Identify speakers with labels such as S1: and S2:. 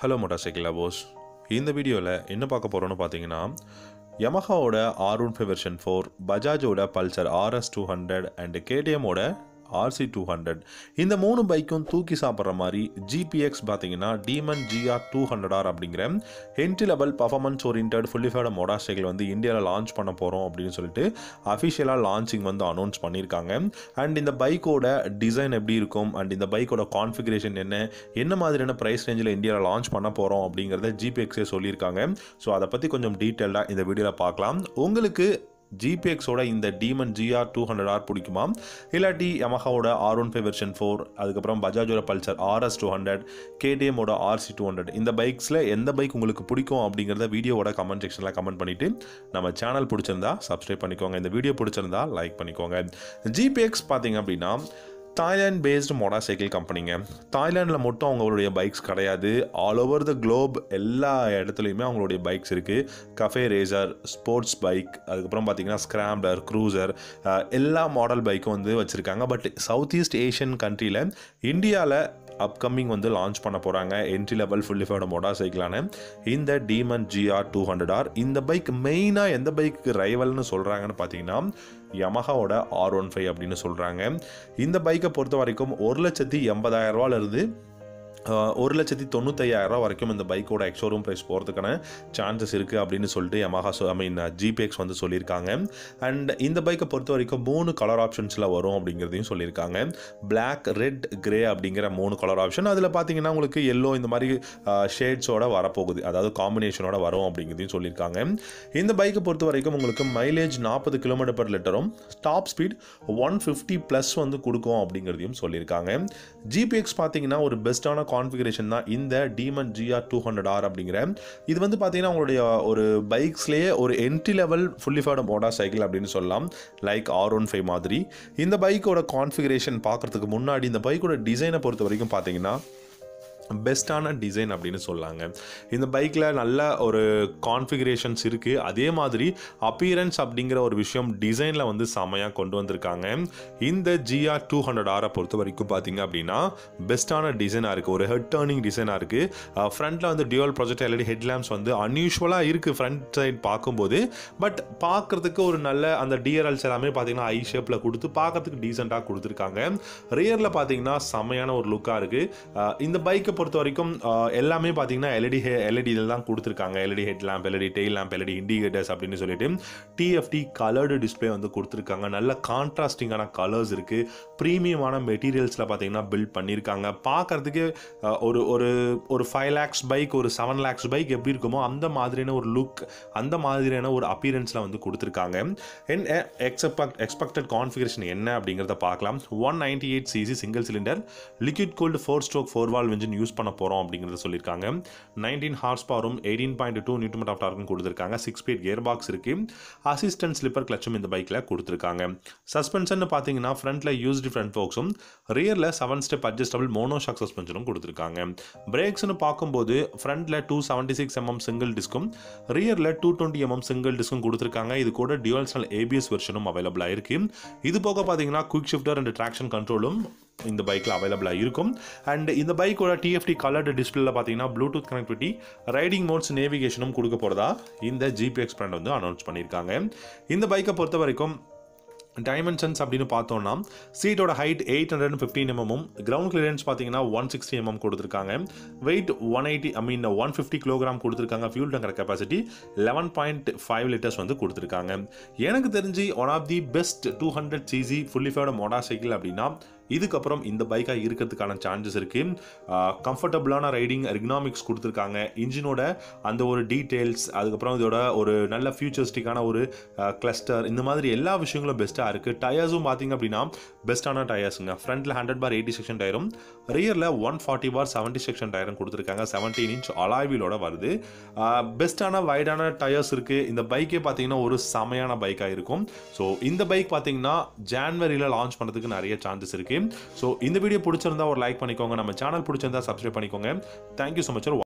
S1: hello motor cycle லவோஸ் இந்த வீடியோவில் என்ன பார்க்க போகிறோன்னு பார்த்தீங்கன்னா யமஹாவோட R one five version four பஜாஜோட Pulsar RS two hundred and கேடிஎம்மோட ஆர்சி டூ ஹண்ட்ரட் இந்த மூணு பைக்கும் தூக்கி சாப்பிட்ற மாதிரி ஜிபிஎக்ஸ் பார்த்தீங்கன்னா Demon GR two hundred R அப்படிங்கிற entry level performance orient fully faired motorcycle வந்து இந்தியாவில் லான்ச் பண்ண போகிறோம் அப்படின்னு சொல்லிட்டு அஃபிஷியலாக லான்ச்சிங் வந்து அனௌன்ஸ் பண்ணியிருக்காங்க அண்ட் இந்த பைக்கோட டிசைன் எப்படி இருக்கும் அண்ட் இந்த பைக்கோட கான்ஃபிகரேஷன் என்ன என்ன மாதிரியான ப்ரைஸ் ரேஞ்சில் இந்தியாவில் லான்ச் பண்ண போகிறோம் அப்படிங்கிறத ஜிபிஎக்ஸே சொல்லியிருக்காங்க ஸோ அதை பற்றி கொஞ்சம் டீட்டெயிலாக இந்த வீடியோவில் பார்க்கலாம் உங்களுக்கு ஜிபிஎக்ஸோட இந்த Demon GR two hundred R பிடிக்குமா இல்லாட்டி யமஹாவோட R one five version four அதுக்கப்புறம் பஜாஜோட பல்சர் ஆர்எஸ் டூ ஹண்ட்ரட் கேடிஎம்மோட ஆர்சி டூ ஹண்ட்ரட் இந்த பைக்ஸில் எந்த பைக் உங்களுக்கு பிடிக்கும் அப்படிங்கிறத வீடியோவோட கமெண்ட் செக்ஷனில் கமெண்ட் பண்ணிவிட்டு நம்ம சேனல் பிடிச்சிருந்தா சப்ஸ்கிரைப் பண்ணிக்கோங்க இந்த வீடியோ பிடிச்சிருந்தா லைக் பண்ணிக்கோங்க ஜிபிஎக்ஸ் பார்த்தீங்க அப்படின்னா தாய்லாண்ட் பேஸ்டு மோட்டார் சைக்கிள் கம்பெனிங்க தாய்லாண்டில் மட்டும் அவங்களுடைய பைக்ஸ் கிடையாது ஆல் ஓவர் த குளோப் எல்லா இடத்துலையுமே அவங்களுடைய பைக்ஸ் இருக்குது கஃபே ரேசர் ஸ்போர்ட்ஸ் பைக் அதுக்கப்புறம் பார்த்தீங்கன்னா ஸ்கிராம்லர் க்ரூசர் எல்லா மாடல் பைக்கும் வந்து வச்சுருக்காங்க பட் சவுத் ஈஸ்ட் ஏஷியன் கண்ட்ரியில் இந்தியாவில் அப்கமிங் வந்து லான்ச் பண்ண போகிறாங்க என்ட்ரி லெவல் ஃபுல்லிஃபைட மோட்டார் சைக்கிளான இந்த Demon GR two hundred R இந்த பைக் மெயினாக எந்த பைக்கு ரைவல்னு சொல்கிறாங்கன்னு பார்த்தீங்கன்னா யமஹாவோட ஆர் ஒன் ஃபைவ் அப்படின்னு சொல்கிறாங்க இந்த பைக்கை பொறுத்த வரைக்கும் ஒரு லட்சத்தி எண்பதாயிரம் ரூபாயிலிருந்து ஒரு லட்சத்தி தொண்ணூத்தையாயிரம் வரைக்கும் இந்த பைக்கோட எக்ஷோரூம் ப்ரைஸ் போகிறதுக்கான சான்சஸ் இருக்குது அப்படின்னு சொல்லிட்டு யமஹா ஐ மீன் ஜிபிஎக்ஸ் வந்து சொல்லியிருக்காங்க அண்ட் இந்த பைக்கை பொறுத்த வரைக்கும் மூணு கலர் ஆப்ஷன்ஸில் வரும் அப்படிங்கிறதையும் சொல்லியிருக்காங்க பிளாக் ரெட் கிரே அப்படிங்கிற மூணு கலர் ஆப்ஷன் அதில் பார்த்தீங்கன்னா உங்களுக்கு எல்லோ இந்த மாதிரி ஷேட்ஸோட வரப்போகுது அதாவது காம்பினேஷனோட வரும் அப்படிங்கிறதையும் சொல்லியிருக்காங்க இந்த பைக்கை பொறுத்த வரைக்கும் உங்களுக்கு மைலேஜ் நாற்பது கிலோமீட்டர் பர் லிட்டரும் top speed one fifty plus வந்து கொடுக்கும் அப்படிங்கிறதையும் சொல்லியிருக்காங்க ஜிபிஎக்ஸ் பார்த்தீங்கன்னா ஒரு பெஸ்ட்டான கான்ஃபிகரேஷன் தான் இந்த Demon GR two hundred R அப்படிங்கிற இது வந்து பார்த்தீங்கன்னா உங்களுடைய ஒரு பைக்ஸ்லேயே ஒரு entry level fully faired motorcycle அப்படின்னு சொல்லலாம் லைக் ஆர் ஒன் ஃபைவ் மாதிரி இந்த பைக்கோட கான்ஃபிகரேஷன் பார்க்குறதுக்கு முன்னாடி இந்த பைக்கோட டிசைனை பொறுத்த வரைக்கும் பார்த்தீங்கன்னா பெஸ்ட்டான டிசைன் அப்படின்னு சொல்லாங்க இந்த பைக்கில் நல்ல ஒரு கான்ஃபிகரேஷன்ஸ் இருக்குது அதே மாதிரி அப்பியரன்ஸ் அப்படிங்கிற ஒரு விஷயம் டிசைனில் வந்து செமையாக கொண்டு வந்திருக்காங்க இந்த ஜிஆர் டூ ஹண்ட்ரட் ஆரை பொறுத்த வரைக்கும் பார்த்தீங்க அப்படின்னா பெஸ்ட்டான டிசைனாக இருக்குது ஒரு ஹெட் டேர்னிங் டிசைனாக இருக்குது ஃப்ரண்ட்டில் வந்து டியூவல் ப்ராஜெக்ட் எல்இடி ஹெட்லாம்ப்ஸ் வந்து அன்யூஷுவலாக இருக்குது ஃப்ரண்ட் சைட் பார்க்கும்போது பட் பார்க்குறதுக்கு ஒரு நல்ல அந்த டிஆர்எல்ஸ் எல்லாமே பார்த்தீங்கன்னா ஐ ஷேப்பில் கொடுத்து பார்க்கறதுக்கு டீசெண்டாக கொடுத்துருக்காங்க ரியரில் பார்த்தீங்கன்னா செமையான ஒரு லுக்காக இருக்குது இந்த பைக்கை பொறுத்த வரைக்கும் எல்லாமே பார்த்தீங்கன்னா எல்இடி எல்இடி இதில் தான் கொடுத்துருக்காங்க LED head lamp LED tail lamp LED இண்டிகேட்டர்ஸ் அப்படின்னு சொல்லிட்டு டிஎஃப்டி கலர்டு டிஸ்பிளே வந்து கொடுத்துருக்காங்க நல்ல கான்ட்ராஸ்டிங்கான கலர்ஸ் இருக்குது ப்ரீமியமான மெட்டீரியல்ஸில் பார்த்தீங்கன்னா பில்ட் பண்ணியிருக்காங்க பார்க்கறதுக்கு ஒரு ஒரு ஒரு ஃபைவ் லேக்ஸ் பைக் ஒரு செவன் லேக்ஸ் பைக் எப்படி இருக்குமோ அந்த மாதிரியான ஒரு லுக் அந்த மாதிரியான ஒரு அப்பியரன்ஸில் வந்து கொடுத்துருக்காங்க என் எக்ஸ்பெக்ட் எக்ஸ்பெக்டட் கான்ஃபிகரேஷன் என்ன அப்படிங்கிறத பார்க்கலாம் one ninety eight CC single cylinder liquid cooled four stroke four valve engine use பண்ண போகிறோம் அப்படிங்கிறத சொல்லியிருக்காங்க நைன்டீன் ஹார்ஸ் பவரும் eighteen point two newton of டார்க்கும் கொடுத்துருக்காங்க சிக்ஸ் ஸ்பீட் கியர் பாக்ஸ் இருக்குது அசிஸ்டன்ட் ஸ்லிப்பர் கிளச்சும் இந்த பைக்கில் கொடுத்துருக்காங்க சஸ்பென்ஷன் பார்த்தீங்கன்னா ஃப்ரண்ட்டில் யூஸ்டு ஃப்ரண்ட் ஃபோக்ஸும் ரியரில் செவன் ஸ்டெப் அட்ஜஸ்டபிள் மோனோஷாக் சஸ்பென்ஷனும் கொடுத்துருக்காங்க பிரேக்ஸ்னு பார்க்கும்போது ஃப்ரண்ட்டில் two seventy six MM single டிஸ்க்கும் ரியரில் டூ டுவெண்ட்டி எம்எம் சிங்கிள் டிஸ்க்கும் கொடுத்துருக்காங்க இது கூட டியூவல்ஸ்னல் ஏபிஎஸ் வெர்ஷனும் அவைலபிளாக இருக்குது இது போக பார்த்தீங்கன்னா குயிக் ஷிஃப்டர் அண்ட் ட்ராக்ஷன் கண்ட்ரோலும் இந்த பைக்கில் அவைலபிளாக இருக்கும் அண்ட் இந்த பைக்கோட டிஎஃப்டி கலர்டு டிஸ்பிளேல பார்த்தீங்கன்னா ப்ளூடூத் கனெக்டிவிட்டி ரைடிங் மோட்ஸ் நேவிகேஷனும் கொடுக்க போகிறதா இந்த ஜிபிஎக்ஸ் பிராண்ட் வந்து அனௌன்ஸ் பண்ணியிருக்காங்க இந்த பைக்கை பொறுத்த வரைக்கும் டைமென்ஷன்ஸ் அப்படின்னு பார்த்தோம்னா சீட்டோட height eight hundred fifteen MM ground clearance பார்த்தீங்கன்னா ஒன் சிக்ஸ்டி எம்எம் கொடுத்துருக்காங்க weight one eighty I mean one fifty kilogram கொடுத்துருக்காங்க fuel tank capacity eleven point five litres வந்து கொடுத்துருக்காங்க எனக்கு தெரிஞ்சு one of the best two hundred CC fully faired motorcycle அப்படின்னா இதுக்கப்புறம் இந்த பைக்காக இருக்கிறதுக்கான சான்சஸ் இருக்குது கம்ஃபர்டபுளான ரைடிங் எர்கனாமிக்ஸ் கொடுத்துருக்காங்க இன்ஜினோட அந்த ஒரு டீட்டெயில்ஸ் அதுக்கப்புறம் இதோட ஒரு நல்ல ஃபியூச்சரிஸ்டிக்கான ஒரு கிளஸ்டர் இந்த மாதிரி எல்லா விஷயங்களும் பெஸ்ட்டாக இருக்குது டயர்ஸும் பார்த்தீங்க அப்படின்னா பெஸ்ட்டான டயர்ஸுங்க ஃப்ரண்ட்டில் ஹண்ட்ரட் பார் எயிட்டி செக்ஷன் டயரும் ரியரில் one forty bar seventy section டயரும் கொடுத்துருக்காங்க செவன்டீன் இன்ச் அலாய்விலோட வருது பெஸ்ட்டான வைடான டயர்ஸ் இருக்குது இந்த பைக்கே பார்த்தீங்கன்னா ஒரு செமையான பைக்காக இருக்கும் ஸோ இந்த பைக் பார்த்தீங்கன்னா ஜான்வரியில் லான்ச் பண்ணுறதுக்கு நிறைய சான்சஸ் இருக்குது ஸோ இந்த வீடியோ பிடிச்சிருந்தா ஒரு லைக் பண்ணிக்கோங்க நம்ம சேனல் பிடிச்சிருந்தா சப்ஸ்கிரைப் பண்ணிக்கோங்க தேங்க்யூ ஸோ மச்